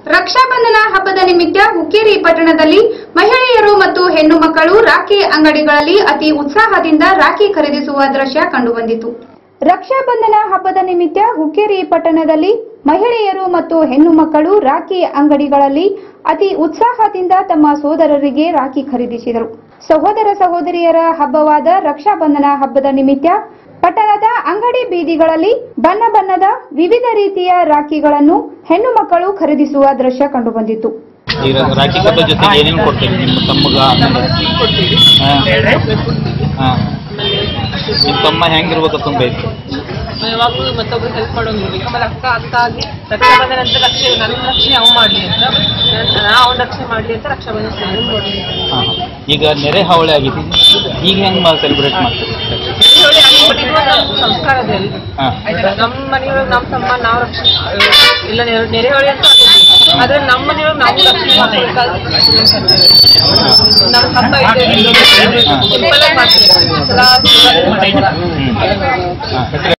ರಕ್ಷಾಬಂಧನ ಹಬ್ಬದ ನಿಮಿತ್ತ ಹುಕ್ಕೇರಿ ಪಟ್ಟಣದಲ್ಲಿ ಮಹಿಳೆಯರು ಮತ್ತು ಹೆಣ್ಣು ಮಕ್ಕಳು ರಾಖಿ ಅಂಗಡಿಗಳಲ್ಲಿ ಅತಿ ಉತ್ಸಾಹದಿಂದ ರಾಖಿ ಖರೀದಿಸುವ ದೃಶ್ಯ ಕಂಡುಬಂದಿತು ರಕ್ಷಾಬಂಧನ ಹಬ್ಬದ ನಿಮಿತ್ತ ಹುಕ್ಕೇರಿ ಪಟ್ಟಣದಲ್ಲಿ ಮಹಿಳೆಯರು ಮತ್ತು ಹೆಣ್ಣು ಮಕ್ಕಳು ರಾಖಿ ಅಂಗಡಿಗಳಲ್ಲಿ ಅತಿ ಉತ್ಸಾಹದಿಂದ ತಮ್ಮ ಸೋದರರಿಗೆ ರಾಖಿ ಖರೀದಿಸಿದರು ಸಹೋದರ ಸಹೋದರಿಯರ ಹಬ್ಬವಾದ ರಕ್ಷಾಬಂಧನ ಹಬ್ಬದ ನಿಮಿತ್ತ ಪಟ್ಟಣದ ಅಂಗಡಿ ಬೀದಿಗಳಲ್ಲಿ ಬಣ್ಣ ಬಣ್ಣದ ವಿವಿಧ ರೀತಿಯ ರಾಖಿಗಳನ್ನು ಹೆಣ್ಣು ಮಕ್ಕಳು ಖರೀದಿಸುವ ದೃಶ್ಯ ಕಂಡುಬಂದಿತು ಈಗ ರಾಖಿ ಕಟ್ಟೋ ಜೊತೆಗೆ ಏನೇನು ಕೊಡ್ತೀವಿ ನಿಮ್ಮ ತಮ್ಮಗ ಹಾಂ ನಿಮ್ಮ ತಮ್ಮ ಹೆಂಗಿರ್ಬೇಕಂತ ಬಯಸ್ತು ಯಾವಾಗಲೂ ಮತ್ತೊಬ್ರು ಹೆಲ್ಪ್ ಮಾಡೋಂಗಿರ್ಬೇಕು ಆಮೇಲೆ ಅಕ್ಕ ಅಕ್ಕ ಆಗಿ ರಕ್ಷಾಬಂಧನ ಅಂತ ರಕ್ಷೆ ನನ್ನ ರಕ್ಷಣೆ ಅವ್ನು ಮಾಡಲಿ ಅಂತ ನಾ ಅವ್ನ ರಕ್ಷಣೆ ಮಾಡಲಿ ಅಂತ ರಕ್ಷಾಬಂಧನ ಸೆಲೆಬ್ರೇಟ್ ಮಾಡಲಿ ಹಾಂ ಈಗ ನೆರೆ ಹಾವಳಿ ಆಗಿದೆ ಈಗ ಹೆಂಗೆ ಸೆಲೆಬ್ರೇಟ್ ಮಾಡ್ತೀವಿ ಹೇಳಿ ಅನ್ಬಿಟ್ಟಿದ್ದು ನಮ್ಮ ಸಂಸ್ಕಾರ ಇದೆ ಅಲ್ಲಿ ಹಾಂ ನಮ್ಮ ಮನೆಯೊಳಗೆ ನಮ್ಮ ತಮ್ಮ ನಾವು ರಕ್ಷಣೆ ಇಲ್ಲ ನೆರೆ ನೆರೆಹೊಳೆ ಅಂತ ಆಗೈತಿ ಆದ್ರೆ ನಮ್ಮ ಮನೆಯೊಳಗೆ ನಾವು ರಕ್ಷಣೆ ಮಾಡ್ಬೇಕಾದ್ರೆ ನಮ್ಮ ಹಬ್ಬ ಇದೆ ಸಿಂಪಲ್ ಆಗಿ ಮಾಡ್ತೀವಿ ಈ ಸಲ ಹ್ಞೂ ಹಾಂ